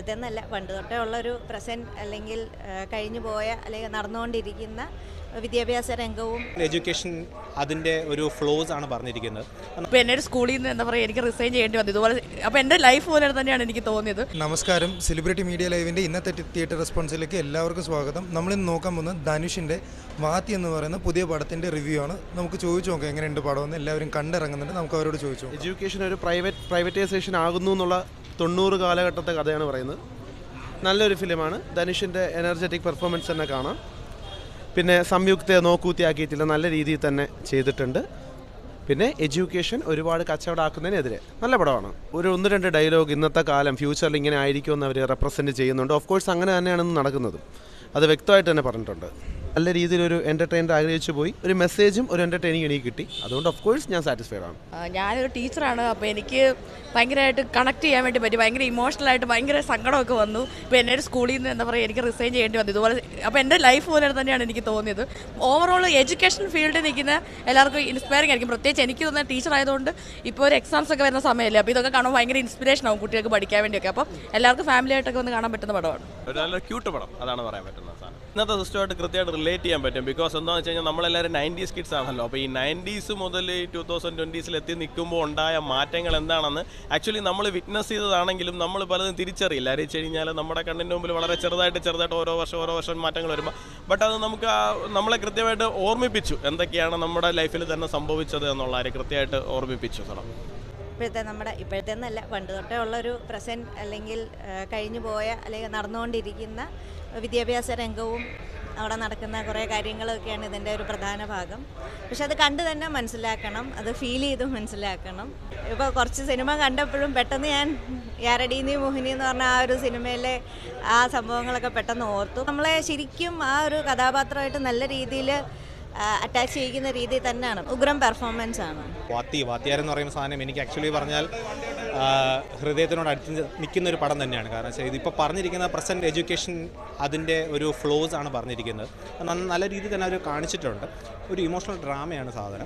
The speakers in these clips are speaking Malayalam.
ഇതെന്നല്ല പണ്ട് തൊട്ടേ ഉള്ളൊരു പ്രസൻറ്റ് അല്ലെങ്കിൽ ആ, കഴിഞ്ഞു പോയ അല്ലെങ്കിൽ നടന്നുകൊണ്ടിരിക്കുന്ന വിദ്യാഭ്യാസ രംഗവും എഡ്യൂക്കേഷൻ അതിൻ്റെ ഒരു ഫ്ലോസ് ആണ് പറഞ്ഞിരിക്കുന്നത് അപ്പോൾ എന്നെ ഒരു സ്കൂളിൽ നിന്ന് എന്താ പറയുക എനിക്ക് റിസൈൻ ചെയ്യേണ്ടി വന്നു ഇതുപോലെ അപ്പോൾ എൻ്റെ ലൈഫ് പോലെ തന്നെയാണ് എനിക്ക് തോന്നിയത് നമസ്കാരം സെലിബ്രിറ്റി മീഡിയ ലൈവിൻ്റെ ഇന്നത്തെ ടി- തിയേറ്റർ റെസ്പോൺസിലേക്ക് എല്ലാവർക്കും സ്വാഗതം നമ്മളിന്ന് നോക്കാൻ പോകുന്നത് ധനുഷിൻ്റെ വാത്തി എന്ന് പറയുന്ന പുതിയ പടത്തിൻ്റെ റിവ്യൂ ആണ് നമുക്ക് ചോദിച്ചു നോക്കാം എങ്ങനെയുണ്ട് പടമെന്ന് എല്ലാവരും കണ്ടിറങ്ങുന്നുണ്ട് നമുക്ക് അവരോട് ചോദിച്ചു നോക്കാം എഡ്യൂക്കേഷൻ ഒരു പ്രൈവറ്റ് പ്രൈവറ്റൈസേഷൻ ആകുന്നു എന്നുള്ള തൊണ്ണൂറ് കാലഘട്ടത്തെ കഥയാണ് പറയുന്നത് നല്ലൊരു ഫിലിമാണ് ധനുഷിൻ്റെ എനർജറ്റിക് പെർഫോമൻസ് തന്നെ കാണാം പിന്നെ സംയുക്തയെ നോക്കൂത്തിയാക്കിയിട്ടില്ല നല്ല രീതിയിൽ തന്നെ ചെയ്തിട്ടുണ്ട് പിന്നെ എഡ്യൂക്കേഷൻ ഒരുപാട് കച്ചവടമാക്കുന്നതിനെതിരെ നല്ല പടമാണ് ഒരു ഒന്ന് രണ്ട് ഡയലോഗ് ഇന്നത്തെ കാലം ഫ്യൂച്ചറിൽ ഇങ്ങനെ ആയിരിക്കുമെന്ന് അവർ റെപ്രസെൻറ്റ് ചെയ്യുന്നുണ്ട് ഓഫ് കോഴ്സ് അങ്ങനെ തന്നെയാണ് ഇന്ന് നടക്കുന്നത് അത് വ്യക്തമായിട്ട് തന്നെ പറഞ്ഞിട്ടുണ്ട് നല്ല രീതിയിലൊരു എൻ്റർടൈൻമെൻറ്റ് ആഗ്രഹിച്ചു പോയി ഒരു മെസ്സേജും ഒരു എൻ്റർടൈനിങ് എനിക്ക് കിട്ടി അതുകൊണ്ട് ഓഫ് കോഴ്സ് ഞാൻ സാറ്റിസ്ഫൈഡ് ആണ് ആ, ഞാനൊരു ടീച്ചറാണ് അപ്പോൾ എനിക്ക് ഭയങ്കരമായിട്ട് കണക്ട് ചെയ്യാൻ വേണ്ടി പറ്റി ഭയങ്കര ഇമോഷണലായിട്ട് ഭയങ്കര സങ്കടമൊക്കെ വന്നു ഇപ്പോൾ എന്നെ ഒരു സ്കൂളിൽ നിന്ന് എന്താ പറയുക എനിക്ക് റിസൈൻ ചെയ്യേണ്ടി വന്നു ഇതുപോലെ അപ്പോൾ എൻ്റെ ലൈഫ് പോലെ തന്നെയാണ് എനിക്ക് തോന്നിയത് ഓവറോൾ എഡ്യൂക്കേഷൻ ഫീൽഡിൽ നിൽക്കുന്ന എല്ലാവർക്കും ഇൻസ്പയറിംഗ് ആയിരിക്കും പ്രത്യേകിച്ച് എനിക്ക് തോന്നുന്ന ടീച്ചർ ആയതുകൊണ്ട് ഇപ്പോൾ ഒരു എക്സാംസ് ഒക്കെ വരുന്ന സമയമല്ലേ അപ്പോൾ ഇതൊക്കെ കാണുമ്പോൾ ഭയങ്കര ഇൻസ്പിറേഷൻ ആവും കുട്ടികൾക്ക് പഠിക്കാൻ വേണ്ടിയൊക്കെ അപ്പോൾ എല്ലാവർക്കും ഫാമിലി ആയിട്ടൊക്കെ ഒന്ന് കാണാൻ പറ്റുന്ന പടമാണ് ഒരു നല്ല ക്യൂട്ട് പടം അതാണ് പറയാൻ പറ്റുന്ന സാധനം ഇന്നത്തെ സിസ്റ്റമായിട്ട് കൃത്യമായിട്ട് റിലേറ്റ് ചെയ്യാൻ പറ്റും ബിക്കോസ് എന്താണെന്ന് വെച്ച് കഴിഞ്ഞാൽ നമ്മളെല്ലാവരും നയൻറ്റീസ് കിഡ്സ് ആണല്ലോ അപ്പോൾ ഈ നയൻറ്റീസ് മുതൽ ഈ ടൂ തൗസൻഡ് ട്വൻറ്റീസിൽ എത്തി നിൽക്കുമ്പോൾ ഉണ്ടായ മാറ്റങ്ങൾ എന്താണെന്ന് ആക്ച്വലി നമ്മൾ വിറ്റ്നസ് ചെയ്തതാണെങ്കിലും നമ്മൾ പലതും തിരിച്ചറിയില്ല അറിയിച്ചു കഴിഞ്ഞാൽ നമ്മുടെ കണ്ണിൻ്റെ മുമ്പിൽ വളരെ ചെറുതായിട്ട് ചെറുതായിട്ട് ഓരോ വർഷം ഓരോ വർഷം മാറ്റങ്ങൾ വരുമ്പോൾ ബട്ട് അത് നമുക്ക് ആ- നമ്മളെ കൃത്യമായിട്ട് ഓർമ്മിപ്പിച്ചു എന്തൊക്കെയാണ് നമ്മുടെ ലൈഫിൽ തന്നെ സംഭവിച്ചത് എന്നുള്ള കാര്യം കൃത്യമായിട്ട് ഓർമ്മിപ്പിച്ചു സാറേ ഇപ്പോഴത്തെ നമ്മുടെ ഇപ്പോഴത്തെ എന്നല്ല പണ്ട് തൊട്ടേ ഉള്ളൊരു പ്രസൻറ്റ് അല്ലെങ്കിൽ ആ, കഴിഞ്ഞു പോയ അല്ലെങ്കിൽ നടന്നുകൊണ്ടിരിക്കുന്ന വിദ്യാഭ്യാസ രംഗവും അവിടെ നടക്കുന്ന കുറേ കാര്യങ്ങളൊക്കെയാണ് ഇതിൻ്റെ ഒരു പ്രധാന ഭാഗം പക്ഷെ അത് കണ്ട് തന്നെ മനസ്സിലാക്കണം അത് ഫീൽ ചെയ്ത് മനസ്സിലാക്കണം ഇപ്പോൾ കുറച്ച് സിനിമ കണ്ടപ്പോഴും പെട്ടെന്ന് ഞാൻ യാരടീനി മോഹിനി എന്ന് പറഞ്ഞ ആ ഒരു സിനിമയിലെ ആ സംഭവങ്ങളൊക്കെ പെട്ടെന്ന് ഓർത്തു നമ്മളെ ശരിക്കും ആ ഒരു കഥാപാത്രമായിട്ട് നല്ല രീതിയിൽ അറ്റാച്ച് ചെയ്യിക്കുന്ന രീതിയിൽ തന്നെയാണ് ഉഗ്രം പെർഫോമൻസ് ആണ് വാത്തി വാത്തിയാരെന്ന് പറയുന്ന സാധനം എനിക്ക് ആക്ച്വലി പറഞ്ഞാൽ ആ, ഹൃദയത്തിനോട് അടുത്ത് നിൽക്കുന്ന ഒരു പടം തന്നെയാണ് കാരണം വെച്ചാൽ ഇതിപ്പോൾ പറഞ്ഞിരിക്കുന്ന പ്രസൻറ്റ് എഡ്യൂക്കേഷൻ അതിൻ്റെ ഒരു ഫ്ലോസ് ആണ് പറഞ്ഞിരിക്കുന്നത് അത് നന്ന- നല്ല രീതിയിൽ തന്നെ അവർ കാണിച്ചിട്ടുണ്ട് ഒരു ഇമോഷണൽ ഡ്രാമയാണ് സാധനം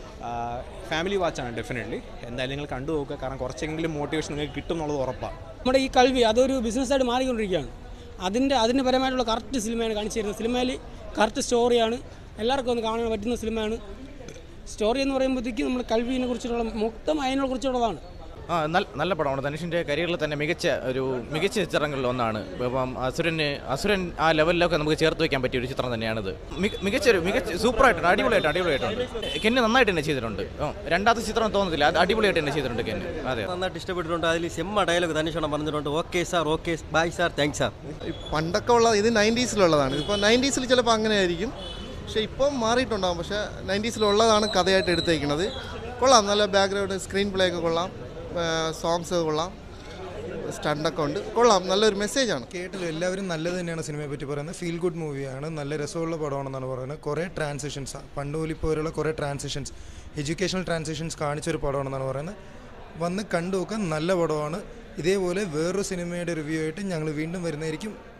ഫാമിലി വാച്ചാണ് ഡെഫിനറ്റ്ലി എന്തായാലും നിങ്ങൾ കണ്ടു നോക്കുക കാരണം കുറച്ചെങ്കിലും മോട്ടിവേഷൻ നിങ്ങൾക്ക് കിട്ടും എന്നുള്ളത് ഉറപ്പാണ് നമ്മുടെ ഈ കൽവി അതൊരു ബിസിനസ്സായിട്ട് മാറിക്കൊണ്ടിരിക്കുകയാണ് അതിൻ്റെ അതിന് പരമായിട്ടുള്ള കറക്റ്റ് സിനിമയാണ് കാണിച്ചു തരുന്നത് സിനിമയിൽ കറക്റ്റ് സ്റ്റോറിയാണ് എല്ലാവർക്കും ഒന്ന് കാണാൻ പറ്റുന്ന സിനിമയാണ് സ്റ്റോറി എന്ന് പറയുമ്പോഴത്തേക്കും നമ്മൾ കൽവിനെ കുറിച്ചുള്ള മൊത്തം അതിനെ കുറിച്ചുള്ളതാണ് ആ നല്ല നല്ല പടമാണ് ധനുഷിൻ്റെ കരിയറിൽ തന്നെ മികച്ച ഒരു മികച്ച ചിത്രങ്ങളിൽ ഒന്നാണ് ഇപ്പം അസുരന് അസുരൻ ആ ലെവലിലൊക്കെ നമുക്ക് ചേർത്ത് വെക്കാൻ പറ്റിയ ഒരു ചിത്രം തന്നെയാണിത് മിക- മികച്ചൊരു മികച്ച സൂപ്പറായിട്ടുണ്ട് അടിപൊളിയായിട്ട് അടിപൊളിയായിട്ടുണ്ട് കെന്നെ നന്നായിട്ട് തന്നെ ചെയ്തിട്ടുണ്ട് ആ, രണ്ടാമത്തെ ചിത്രം തോന്നുന്നില്ല അത് അടിപൊളിയായിട്ട് തന്നെ ചെയ്തിട്ടുണ്ട് കെന്നെ അതെ നന്നായിട്ട് ഇഷ്ടപ്പെട്ടിട്ടുണ്ട് അതിൽ സെമ്മ ഡയലോഗ് ധനുഷണം പറഞ്ഞിട്ടുണ്ട് okay sir okay bye sir thanks sir പണ്ടൊക്കെ ഉള്ള ഇത് നയൻറ്റീസിലുള്ളതാണ് ഇപ്പോൾ നയൻറ്റീസിൽ ചിലപ്പോൾ അങ്ങനെ ആയിരിക്കും പക്ഷേ ഇപ്പം മാറിയിട്ടുണ്ടാകും പക്ഷേ നയൻറ്റീസിലുള്ളതാണ് കഥയായിട്ട് എടുത്തേക്കുന്നത് കൊള്ളാം നല്ല ബാക്ക്ഗ്രൗണ്ട് സ്ക്രീൻ പ്ലേ ഒക്കെ കൊള്ളാം സോങ്സ് കൊള്ളാം സ്റ്റണ്ടൊക്കെ ഉണ്ട് കൊള്ളാം നല്ലൊരു മെസ്സേജാണ് കേട്ടല്ലോ എല്ലാവരും നല്ലത് തന്നെയാണ് സിനിമയെ പറ്റി പറയുന്നത് ഫീൽ ഗുഡ് മൂവിയാണ് നല്ല രസമുള്ള പടമാണെന്നാണ് പറയുന്നത് കുറേ ട്രാൻസിഷൻസ് പണ്ട് പോലെ ഇപ്പോൾ വരെയുള്ള കുറേ ട്രാൻസിഷൻസ് എഡ്യൂക്കേഷണൽ ട്രാൻസിഷൻസ് കാണിച്ചൊരു പടമാണെന്നാണ് പറയുന്നത് വന്ന് കണ്ടു നോക്കാൻ നല്ല പടമാണ് ഇതേപോലെ വേറൊരു സിനിമയുടെ റിവ്യൂ ആയിട്ട് ഞങ്ങൾ വീണ്ടും വരുന്നതായിരിക്കും